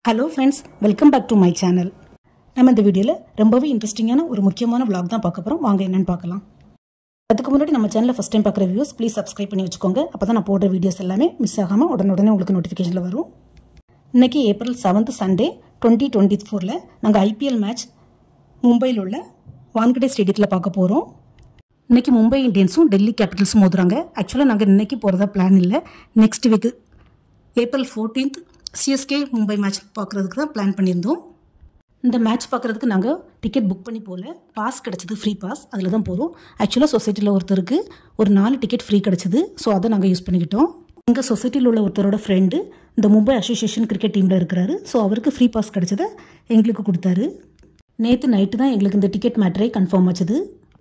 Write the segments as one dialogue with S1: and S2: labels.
S1: Hello friends welcome back to my channel நம்ம இந்த வீடியோவில் ரொம்பவே இன்ட்ரெஸ்டிங்கான ஒரு முக்கியமான vlog தான் பார்க்க போகிறோம் வாங்க என்னன்னு பார்க்கலாம் அதுக்கு முன்னாடி நம்ம சேனலை ஃபஸ்ட் டைம் பார்க்குற வியூஸ் ப்ளீஸ் சப்ஸ்கிரைப் பண்ணி வச்சுக்கோங்க அப்போ தான் நான் போடுற வீடியோஸ் எல்லாமே மிஸ் ஆகாமல் உடனுடனே உங்களுக்கு நோட்டிஃபிகேஷனில் வரும் இன்னைக்கு April seventh Sunday twenty twenty ஃபோரில் நாங்கள் ஐபிஎல் மேட்ச் மும்பையில் உள்ள வான்கடே ஸ்டேடியத்தில் பார்க்க போகிறோம் இன்னைக்கு மும்பை இந்தியன்ஸும் டெல்லி கேபிட்டல்ஸும் மோதுறாங்க ஆக்சுவலாக நாங்கள் இன்னைக்கு போகிறதா பிளான் இல்லை next week April fourteenth CSK Mumbai match பார்க்குறதுக்கு தான் பிளான் பண்ணியிருந்தோம் இந்த மேட்ச் பார்க்குறதுக்கு நாங்கள் டிக்கெட் புக் பண்ணி போகல பாஸ் கிடச்சிது ஃப்ரீ பாஸ் அதில் தான் போகிறோம் ஆக்சுவலாக சொசைட்டியில் ஒருத்தருக்கு ஒரு நாலு டிக்கெட் ஃப்ரீ கிடச்சிது ஸோ அதை நாங்கள் யூஸ் பண்ணிக்கிட்டோம் எங்கள் சொசைட்டியில் உள்ள ஒருத்தரோட ஃப்ரெண்டு இந்த மும்பை அசோசியேஷன் கிரிக்கெட் டீமில் இருக்கிறாரு ஸோ அவருக்கு ஃப்ரீ பாஸ் கிடச்சதை எங்களுக்கு கொடுத்தாரு நேற்று நைட்டு தான் எங்களுக்கு இந்த டிக்கெட் மேட்டரே கன்ஃபார்ம் ஆச்சுது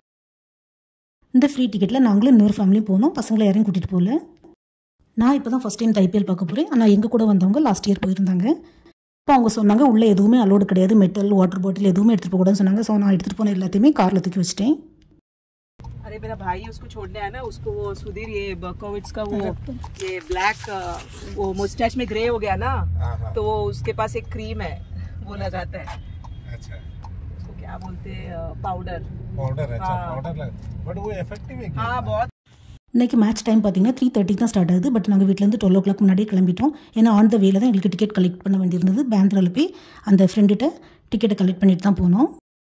S1: இந்த ஃப்ரீ டிக்கெட்டில் நாங்களும் இன்னொரு ஃபேமிலியும் போனோம் பசங்களை யாரையும் கூட்டிகிட்டு போகல நான் இப்போ தான் ஃபஸ்ட் டைம் ஐபிஎல் பார்க்க போகிறேன் ஆனால் எங்கள் கூட வந்தவங்க லாஸ்ட் இயர் போயிருந்தாங்க இப்போ அவங்க சொன்னாங்க உள்ளே எதுவுமே அலோடு கிடையாது மெட்டல் வாட்டர் பாட்டில் எதுவுமே எடுத்துகிட்டு போகக்கூடாதுன்னு சொன்னாங்க ஸோ நான் எடுத்துகிட்டு போன எல்லாத்தையுமே காரில் தூக்கி வச்சிட்டேன்
S2: अरे मेरा भाई है उसको छोड़ने आया ना उसको वो सुधीर ये बर्कोविट्स का वो ये ब्लैक वो मुस्टैच में ग्रे हो गया ना तो वो उसके पास एक क्रीम है वो लगाता है
S3: अच्छा
S2: उसको क्या बोलते हैं पाउडर
S3: पाउडर अच्छा
S2: हाँ।
S3: पाउडर लग बट वो इफेक्टिव है क्या
S2: हाँ बहुत
S1: இன்னைக்கு மேட்ச் டைம் பார்த்தீங்கன்னா த்ரீ தேர்ட்டிக்கு தான் ஸ்டார்ட் ஆகுது பட் நாங்கள் வீட்டிலேருந்து டுவெல் ஓ கிளாக் முன்னாடியே கிளம்பிட்டோம் ஏன்னா ஆன் த வேல தான் எங்களுக்கு டிக்கெட் கலெக்ட் பண்ண வேண்டியிருந்தது பேந்திராவில் போய் அந்த ஃப்ரெண்டுகிட்ட டிக்கெட்டை கலெக்ட் பண்ணிட்டு தான் போனோம்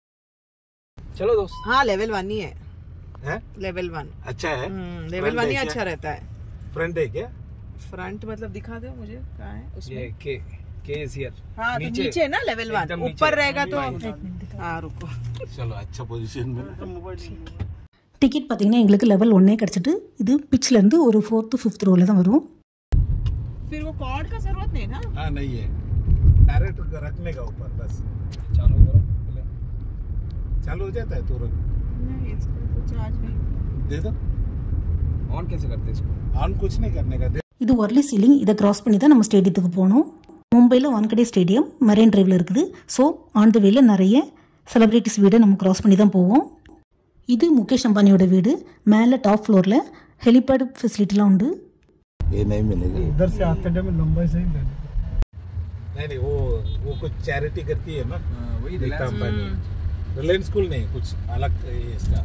S3: चलो दोस्त
S2: हाँ लेवल वन ही है
S3: है
S2: लेवल वन
S3: अच्छा है
S2: लेवल
S3: Front
S2: वन
S3: है
S2: ही
S3: क्या?
S2: अच्छा रहता है
S3: फ्रंट है क्या
S2: फ्रंट मतलब दिखा दो मुझे कहाँ है उसमें
S4: ये के के इज हियर
S2: हाँ तो
S4: नीचे।
S2: नीचे है ना लेवल वन
S4: एकदम नीचे।
S2: ऊपर रहेगा तो हाँ रुको
S3: चलो अच्छा पोजीशन में
S1: டிக்கெட் பார்த்தீங்கன்னா எங்களுக்கு லெவல் ஒன்னே கிடச்சிட்டு இது பிச்சிலேருந்து ஒரு ஃபோர்த்து ஃபிஃப்த் ரோவில் தான் வரும்
S2: फिर वो कॉर्ड का जरूरत नहीं ना
S3: हाँ नहीं है डायरेक्ट रखने का ऊपर बस
S4: चालू करो पहले
S3: चालू हो जाता है तुरंत
S2: नहीं इसको तो चार्ज नहीं
S3: दे दो
S4: ऑन कैसे करते हैं इसको
S3: ऑन कुछ नहीं करने का दे
S1: இது ஒர்லி சீலிங் இதை கிராஸ் பண்ணி தான் நம்ம ஸ்டேடியத்துக்கு போகணும் மும்பையில் வான்கடே ஸ்டேடியம் மரைன் டிரைவில் இருக்குது ஸோ ஆன் த வேல நிறைய செலிப்ரிட்டிஸ் வீடை நம்ம கிராஸ் பண்ணி தான் போவோம் இது முகேஷ் அம்பானியோட வீடு மேலே டாப் ஃப்ளோரில் ஹெலிபேட் ஃபெசிலிட்டிலாம் உண்டு
S3: ये नहीं मिलेगा
S5: इधर से आते टाइम लंबाई सही ले
S3: नहीं नहीं वो वो कुछ चैरिटी करती है ना
S4: हाँ, वही
S3: एक
S4: रिलायंस
S3: कंपनी रिलायंस स्कूल नहीं कुछ अलग ये इसका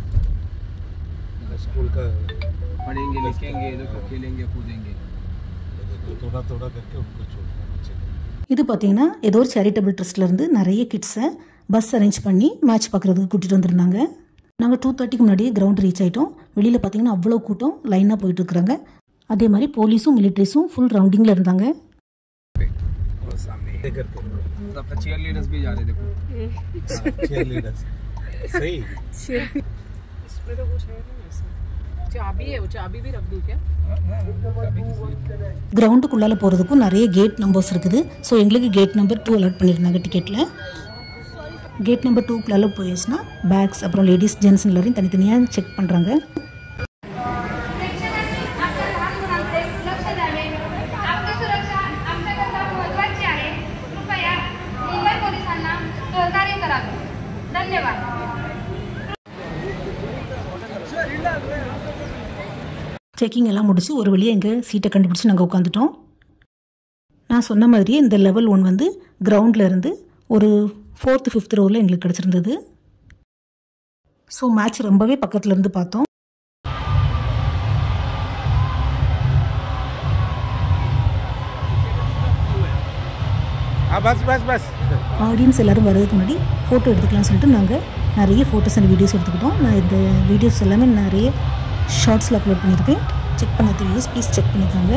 S3: स्कूल का
S4: पढ़ेंगे लिखेंगे देखो खेलेंगे कूदेंगे
S3: देखो थोड़ा थोड़ा करके उनको छोड़ना बच्चे को।
S1: இது பார்த்தீங்கன்னா ஏதோ ஒரு சேரிட்டபிள் ட்ரஸ்ட்லேருந்து நிறைய கிட்ஸை பஸ் அரேஞ்ச் பண்ணி மேட்ச் பார்க்குறதுக்கு கூட்டிகிட்டு வந்திருந்தாங்க நாங்கள் டூ தேர்ட்டிக்கு முன்னாடியே கிரவுண்ட் ரீச் ஆகிட்டோம் வெளியில் பார்த்தீங்கன்னா அவ்வளோ கூட்டம் லைனாக போயிட்டுருக்குறாங்க அதே மாதிரி போலீஸும் மிலிட்ரிஸும் ஃபுல் ரவுண்டிங்கில் இருந்தாங்க
S4: और सामने
S3: ये करके
S4: तब तक चीयर लीडर्स भी जा रहे देखो
S3: चीयर लीडर्स सही
S2: इसमें तो कुछ है नहीं ऐसा चाबी है वो चाबी भी रख दूँ क्या
S1: கிரவுண்டுக்குள்ளால போகிறதுக்கும் நிறைய கேட் நம்பர்ஸ் இருக்குது ஸோ எங்களுக்கு கேட் நம்பர் டூ அலாட் பண்ணியிருந்தாங்க டிக்கெட்டில் கேட் நம்பர் டூக்குள்ளால போயிடுச்சுன்னா பேக்ஸ் அப்புறம் லேடிஸ் ஜென்ஸ் எல்லாரையும் தனித்தனியாக செக் பண்ணுறாங்க
S6: आपल्या लहान मुलांकडे लक्ष द्यावे आपली सुरक्षा आमच्याकरता महत्त्वाची आहे कृपया मुंबई पोलिसांना सहकार्य करावे धन्यवाद
S1: செக்கிங் எல்லாம் முடிச்சு ஒரு வழியாக எங்கள் சீட்டை கண்டுபிடிச்சி நாங்கள் உட்காந்துட்டோம் நான் சொன்ன மாதிரியே இந்த லெவல் ஒன் வந்து கிரவுண்டில் இருந்து ஒரு ஃபோர்த்து ஃபிஃப்த் ரோவில் எங்களுக்கு கிடச்சிருந்தது ஸோ மேட்ச் ரொம்பவே பக்கத்துல இருந்து பார்த்தோம்
S3: हाँ बस बस बस
S1: ஆடியன்ஸ் எல்லாரும் வர்றதுக்கு முன்னாடி ஃபோட்டோ எடுத்துக்கலாம்னு சொல்லிட்டு நாங்கள் நிறைய ஃபோட்டோஸ் அண்ட் வீடியோஸ் எடுத்துக்கிட்டோம் நான் இந்த வீடியோஸ் எல்லாமே நிறைய ஷார்ட்ஸில் அப்லோட் பண்ணியிருக்கேன் செக் பண்ண வீடியோஸ் ப்ளீஸ் செக் பண்ணிக்கோங்க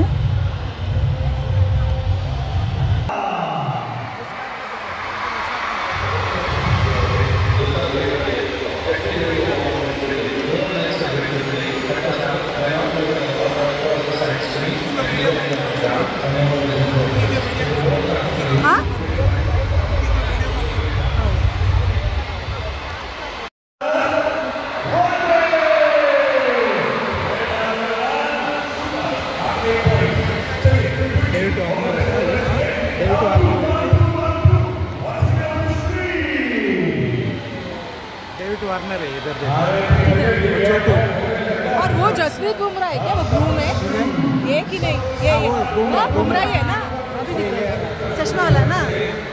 S3: डेविड वार्नर है इधर देखो छोटू
S2: और वो जसवीत बुमराह है क्या वो ब्लू में ये कि नहीं ये ये हाँ बुमराह ही है ना अभी दिख रहा है। चश्मा वाला ना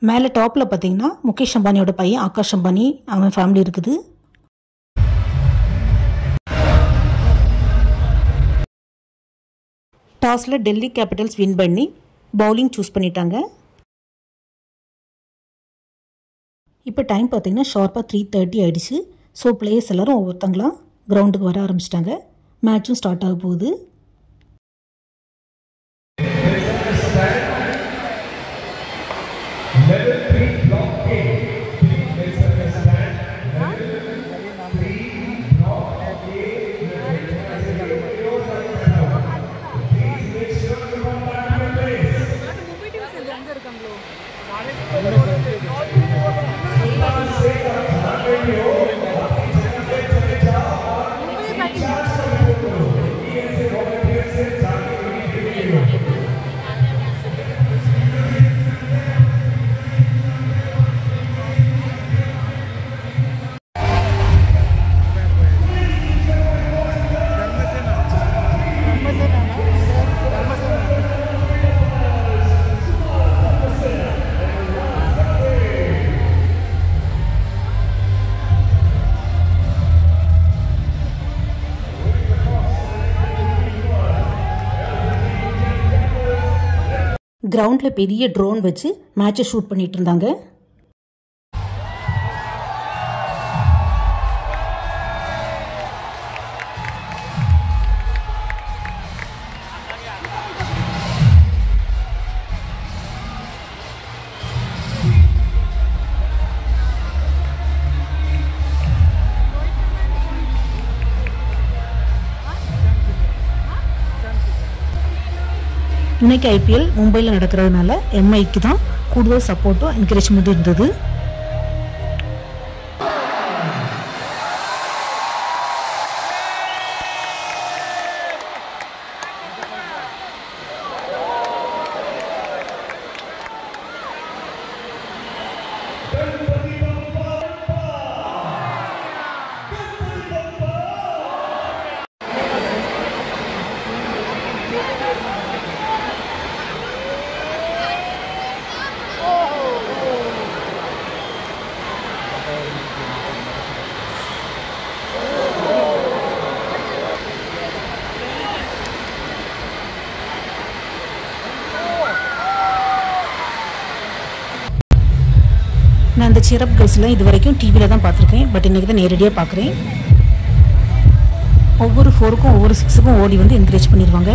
S1: மேலே டாப்பில் பார்த்தீங்கன்னா முகேஷ் அம்பானியோட பையன் ஆகாஷ் அம்பானி அவன் ஃபேமிலி இருக்குது டாஸில் டெல்லி கேபிட்டல்ஸ் வின் பண்ணி பவுலிங் சூஸ் பண்ணிட்டாங்க இப்போ டைம் பார்த்தீங்கன்னா ஷார்ப்பாக த்ரீ தேர்ட்டி ஆயிடுச்சு ஸோ பிளேயர்ஸ் எல்லோரும் ஒவ்வொருத்தங்களாம் கிரவுண்டுக்கு வர ஆரம்பிச்சிட்டாங்க மேட்சும் ஸ்டார்ட் ஆக போகுது கிரவுண்டில் பெரிய ட்ரோன் வச்சு மேட்சை ஷூட் பண்ணிட்டு இருந்தாங்க இன்னைக்கு ஐபிஎல் மும்பையில் நடக்கிறதுனால எம்ஐக்கு தான் கூடுதல் சப்போர்ட்டும் என்கரேஜ்மெண்ட்டும் இருந்தது நான் இந்த சிரப் கேர்ள்ஸ்லாம் இது வரைக்கும் டிவியில் தான் பார்த்துருக்கேன் பட் இன்றைக்கி தான் நேரடியாக பார்க்குறேன் ஒவ்வொரு ஃபோருக்கும் ஒவ்வொரு சிக்ஸுக்கும் ஓடி வந்து என்கரேஜ் பண்ணிடுவாங்க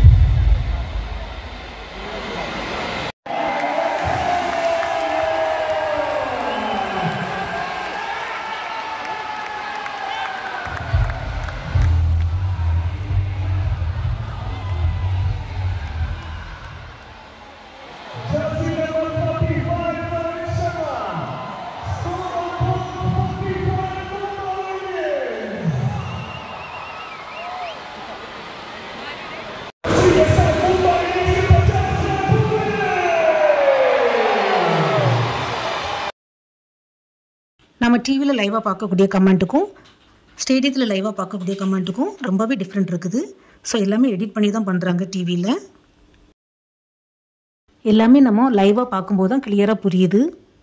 S1: நம்ம டிவியில் லைவாக பார்க்கக்கூடிய கமெண்ட்டுக்கும் ஸ்டேடியத்தில் லைவாக பார்க்கக்கூடிய கமெண்ட்டுக்கும் ரொம்பவே டிஃப்ரெண்ட் இருக்குது ஸோ எல்லாமே எடிட் பண்ணி தான் பண்ணுறாங்க டிவியில் எல்லாமே நம்ம லைவாக பார்க்கும்போது தான் கிளியராக புரியுது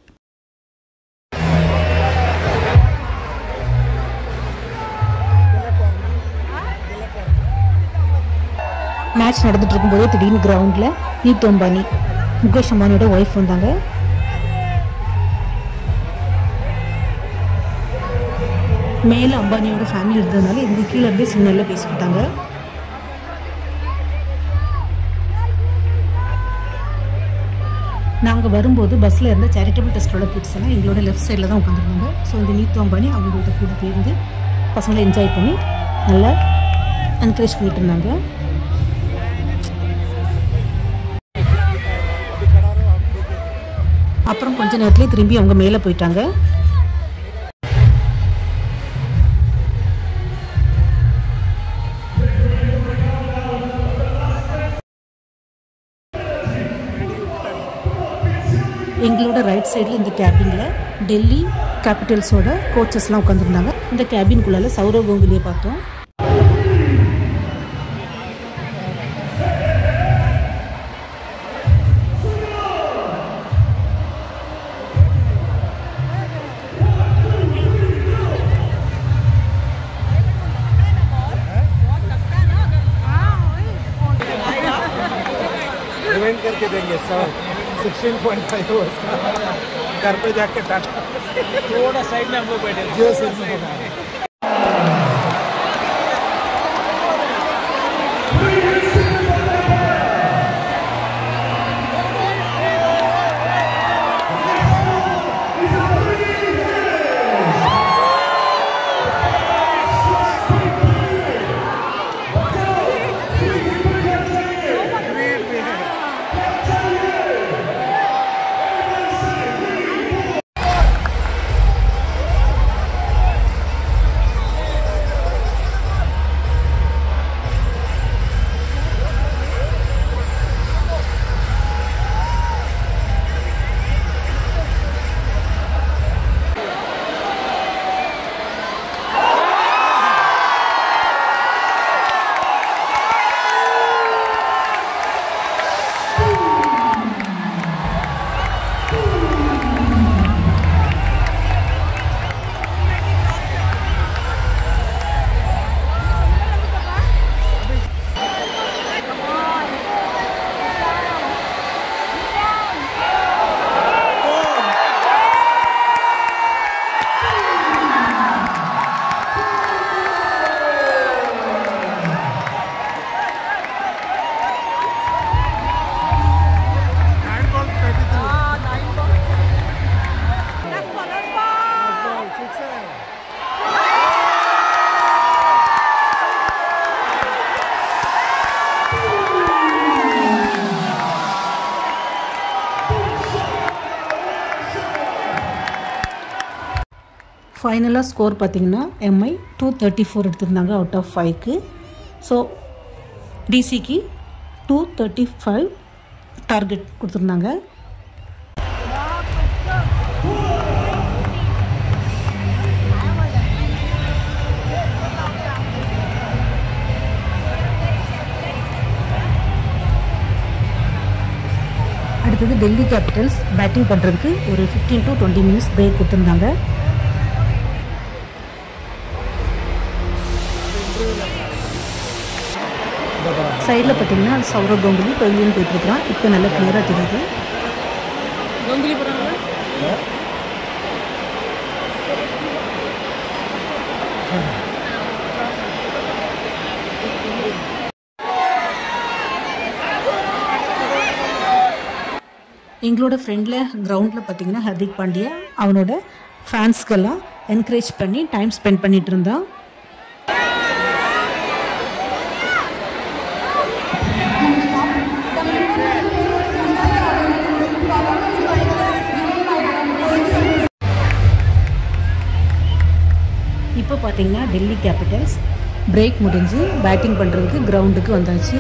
S1: மேட்ச் நடந்துட்டு இருக்கும்போதே திடீர்னு கிரவுண்டில் நீத் அம்பானி முகேஷ் அம்பானியோட ஒய்ஃப் வந்தாங்க மேலே அம்பானியோட ஃபேமிலி இருந்ததுனால இவங்க கீழே இருந்தே சிக்னலில் பேசிக்கிட்டாங்க நாங்கள் வரும்போது பஸ்ஸில் இருந்த சேரிட்டபிள் டெஸ்ட்டோட கிட்ஸ் எல்லாம் எங்களோட லெஃப்ட் சைடில் தான் உட்காந்துருந்தாங்க ஸோ இந்த நீத்து அம்பானி அவங்களோட கூட சேர்ந்து பசங்களை என்ஜாய் பண்ணி நல்லா என்கரேஜ் பண்ணிட்டு இருந்தாங்க அப்புறம் கொஞ்ச நேரத்துலேயே திரும்பி அவங்க மேலே போயிட்டாங்க எங்களோட ரைட் சைடில் இந்த கேபினில் டெல்லி கேபிட்டல்ஸோட கோச்சஸ்லாம் உட்காந்துருந்தாங்க இந்த கேபின்குள்ளால சௌரவ் கங்குலியை பார்த்தோம்
S3: देंगे सब सिक्सटीन पॉइंट फाइव उसका घर पे जाके टाटा
S7: थोड़ा साइड में हम लोग बैठे
S3: जियो सिम में बना रहे हैं।
S1: ஃபைனலாக ஸ்கோர் பார்த்தீங்கன்னா எம்ஐ டூ தேர்ட்டி ஃபோர் எடுத்திருந்தாங்க அவுட் ஆஃப் ஃபைவ்க்கு ஸோ டிசிக்கு டூ தேர்ட்டி ஃபைவ் டார்கெட் கொடுத்துருந்தாங்க அடுத்தது டெல்லி கேபிட்டல்ஸ் பேட்டிங் பண்ணுறதுக்கு ஒரு fifteen to twenty minutes break கொடுத்துருந்தாங்க சைடில் பார்த்தீங்கன்னா சௌரவ் கங்குலி பெவிலியன் போயிட்டுருக்குறான் இப்போ நல்லா கிளியராக தெரியுது எங்களோட ஃப்ரெண்டில் கிரவுண்டில் பார்த்தீங்கன்னா ஹர்திக் பாண்டியா அவனோட ஃபேன்ஸ்க்கெல்லாம் என்கரேஜ் பண்ணி டைம் ஸ்பெண்ட் பண்ணிட்டு இருந்தான் இப்போ பார்த்தீங்கன்னா டெல்லி கேபிட்டல்ஸ் பிரேக் முடிஞ்சு பேட்டிங் பண்ணுறதுக்கு கிரவுண்டுக்கு வந்தாச்சு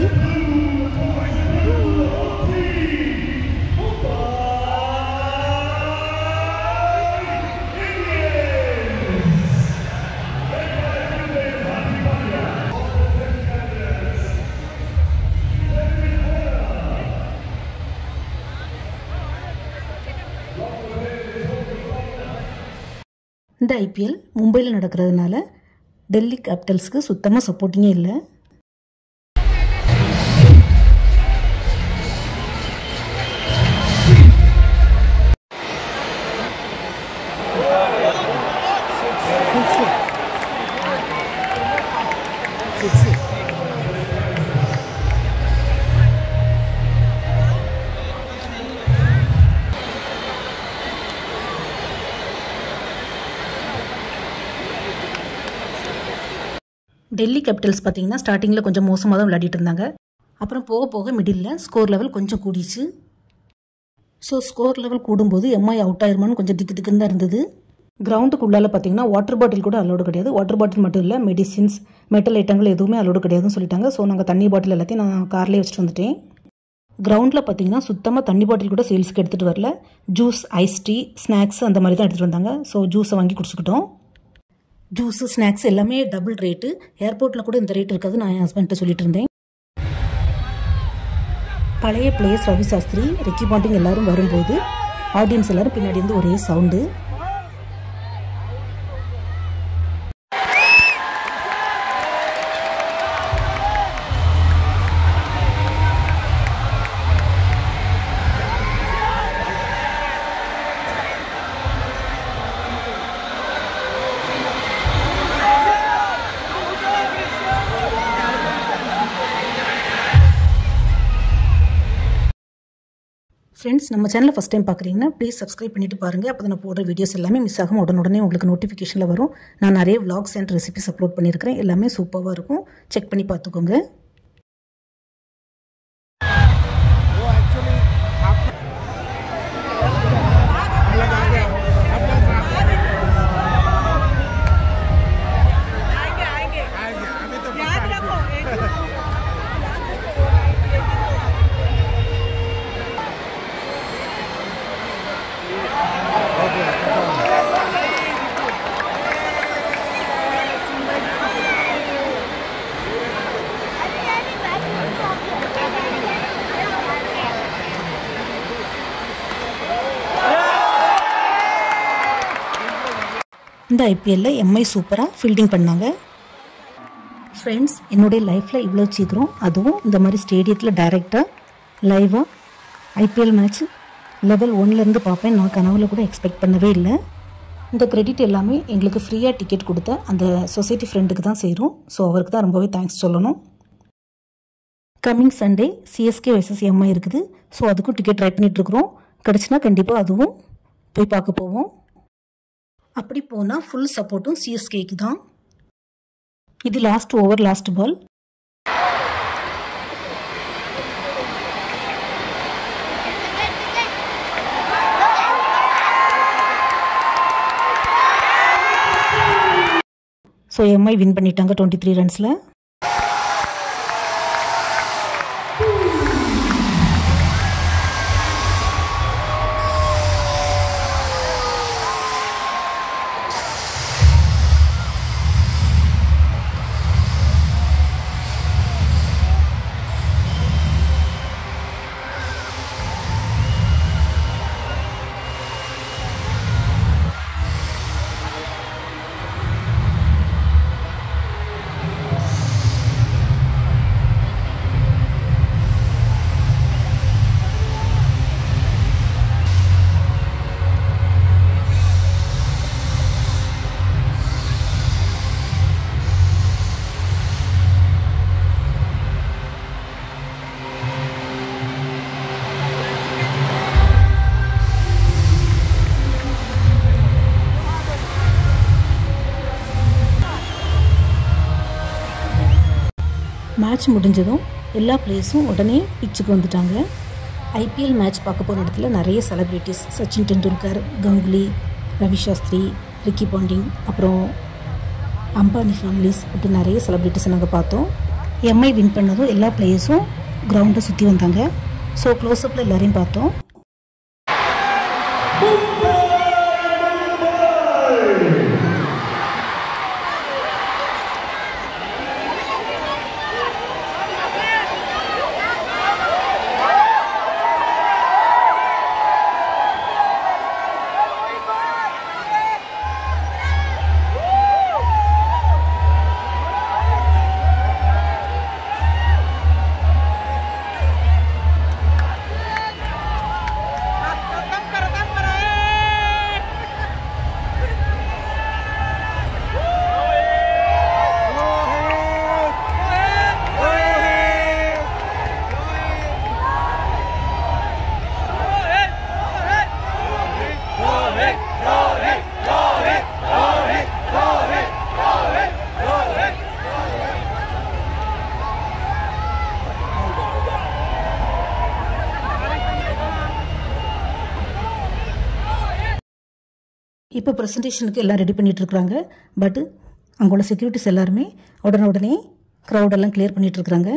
S1: இந்த ஐபிஎல் மும்பையில் நடக்கிறதுனால டெல்லி கேபிட்டல்ஸ்க்கு சுத்தமாக சப்போர்ட்டிங்கே இல்லை டெல்லி கேபிட்டல்ஸ் பார்த்தீங்கன்னா ஸ்டார்டிங்கில் கொஞ்சம் மோசமாக தான் விளையாடிட்டு இருந்தாங்க அப்புறம் போக போக மிடில் ஸ்கோர் லெவல் கொஞ்சம் கூடிச்சு ஸோ ஸ்கோர் லெவல் கூடும்போது எம்ஐ அவுட் ஆயிருமான்னு கொஞ்சம் திக்கு திக்குன்னு தான் இருந்தது கிரவுண்டுக்கு உள்ளால பார்த்தீங்கன்னா வாட்டர் பாட்டில் கூட அலோடு கிடையாது வாட்டர் பாட்டில் மட்டும் இல்லை மெடிசின்ஸ் மெட்டல் ஐட்டங்கள் எதுவுமே அலோடு கிடையாதுன்னு சொல்லிட்டாங்க ஸோ நாங்கள் தண்ணி பாட்டில் எல்லாத்தையும் நான் கார்லேயே வச்சுட்டு வந்துட்டேன் கிரவுண்டில் பார்த்தீங்கன்னா சுத்தமாக தண்ணி பாட்டில் கூட சேல்ஸுக்கு எடுத்துகிட்டு வரல ஜூஸ் ஐஸ் டீ ஸ்நாக்ஸ் அந்த மாதிரி தான் எடுத்துகிட்டு வந்தாங்க ஸோ ஜூஸை வாங்கி குடிச்சுக்கிட்டோம் ஜூஸு ஸ்நாக்ஸ் எல்லாமே டபுள் ரேட்டு ஏர்போர்ட்டில் கூட இந்த ரேட் இருக்காது நான் என் ஹஸ்பண்ட்ட சொல்லிட்டு இருந்தேன் பழைய players Ravi Shastri Ricky Ponting எல்லாரும் வரும்போது ஆடியன்ஸ் எல்லாரும் பின்னாடி இருந்து ஒரே சவுண்டு ஃப்ரெண்ட்ஸ் நம்ம சேனலை ஃபஸ்ட் டைம் பார்க்குறீங்கன்னா ப்ளீஸ் சப்ஸ்கிரைப் பண்ணிட்டு பாருங்கள் அப்போ நான் போடுற வீடியோஸ் எல்லாமே மிஸ் ஆகாமல் உடனுடனே உங்களுக்கு நோட்டிஃபிகேஷனில் வரும் நான் நிறைய vlogs அண்ட் ரெசிபிஸ் அப்லோட் பண்ணியிருக்கிறேன் எல்லாமே சூப்பராக இருக்கும் செக் பண்ணி பார்த்துக்கோங்க இந்த ஐபிஎல்லில் எம்ஐ சூப்பராக ஃபீல்டிங் பண்ணாங்க ஃப்ரெண்ட்ஸ் என்னுடைய லைஃப்பில் இவ்வளோ சீக்கிரம் அதுவும் இந்த மாதிரி ஸ்டேடியத்தில் டைரெக்டாக லைவாக ஐபிஎல் மேட்ச் லெவல் ஒன்லேருந்து பார்ப்பேன் நான் கனவுல கூட எக்ஸ்பெக்ட் பண்ணவே இல்லை இந்த கிரெடிட் எல்லாமே எங்களுக்கு ஃப்ரீயாக டிக்கெட் கொடுத்த அந்த சொசைட்டி ஃப்ரெண்டுக்கு தான் சேரும் ஸோ அவருக்கு தான் ரொம்பவே தேங்க்ஸ் சொல்லணும் coming Sunday CSK versus MI இருக்குது ஸோ அதுக்கும் டிக்கெட் ட்ரை பண்ணிகிட்ருக்குறோம் கிடச்சுன்னா கண்டிப்பாக அதுவும் போய் பார்க்க போவோம் அப்படி போனால் ஃபுல் சப்போர்ட்டும் சிஎஸ்கேக்கு தான் இது last over last ball so MI win பண்ணிட்டாங்க டுவெண்ட்டி த்ரீ ரன்ஸில் மேட்ச் முடிஞ்சதும் எல்லா பிளேயர்ஸும் உடனே பிச்சுக்கு வந்துட்டாங்க ஐபிஎல் மேட்ச் பார்க்க போன இடத்துல நிறைய celebrities Sachin Tendulkar Ganguly Ravi Shastri Ricky Ponting அப்புறம் அம்பானி ஃபேமிலிஸ் அப்படி நிறைய செலிப்ரிட்டிஸை நாங்கள் பார்த்தோம் எம்ஐ வின் பண்ணதும் எல்லா பிளேயர்ஸும் கிரவுண்டை சுற்றி வந்தாங்க ஸோ க்ளோஸ்அப்பில் எல்லாரையும் பார்த்தோம் இப்போ ப்ரெசன்டேஷனுக்கு எல்லாம் ரெடி பண்ணிட்டு இருக்காங்க பட் அங்கே உள்ள செக்யூரிட்டிஸ் எல்லாருமே உடனே உடனே க்ரௌடெல்லாம் கிளியர் பண்ணிட்டு இருக்காங்க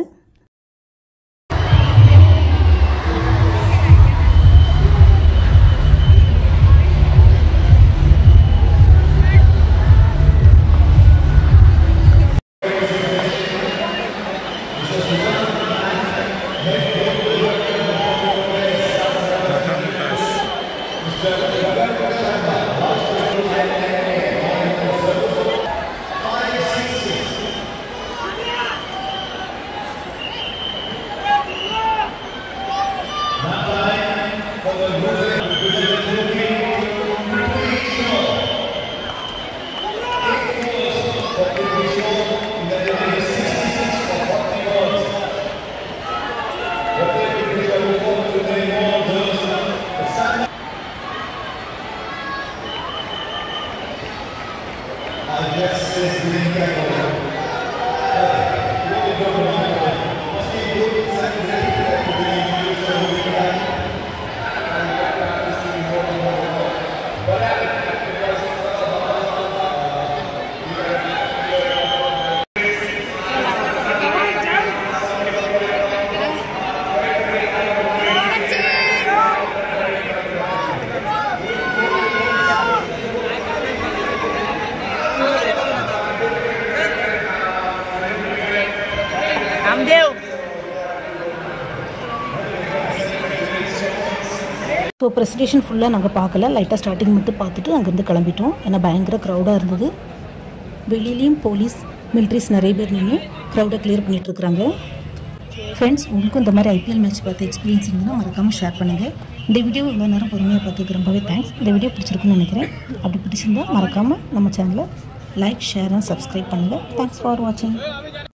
S7: रामदेव
S1: ஸோ ப்ரெசன்டேஷன் ஃபுல்லாக நாங்கள் பார்க்கல லைட்டாக ஸ்டார்டிங் மட்டும் பார்த்துட்டு அங்கேருந்து கிளம்பிட்டோம் ஏன்னா பயங்கர க்ரௌடாக இருந்தது வெளியிலையும் போலீஸ் மிலிட்ரிஸ் நிறைய பேர் நின்று க்ரௌடை கிளியர் பண்ணிட்டு இருக்காங்க ஃப்ரெண்ட்ஸ் உங்களுக்கும் இந்த மாதிரி ஐபிஎல் மேட்ச் பார்த்து எக்ஸ்பீரியன்ஸ் இருந்ததுன்னா மறக்காமல் ஷேர் பண்ணுங்கள் இந்த வீடியோ இவ்வளோ நேரம் பொறுமையாக பார்த்துக்கு ரொம்பவே தேங்க்ஸ் இந்த வீடியோ பிடிச்சிருக்குன்னு நினைக்கிறேன் அப்படி பிடிச்சிருந்தா மறக்காமல் நம்ம சேனலை லைக் ஷேர் அண்ட் சப்ஸ்கிரைப் பண்ணுங்கள் தேங்க்ஸ் ஃபார் வாட்சிங்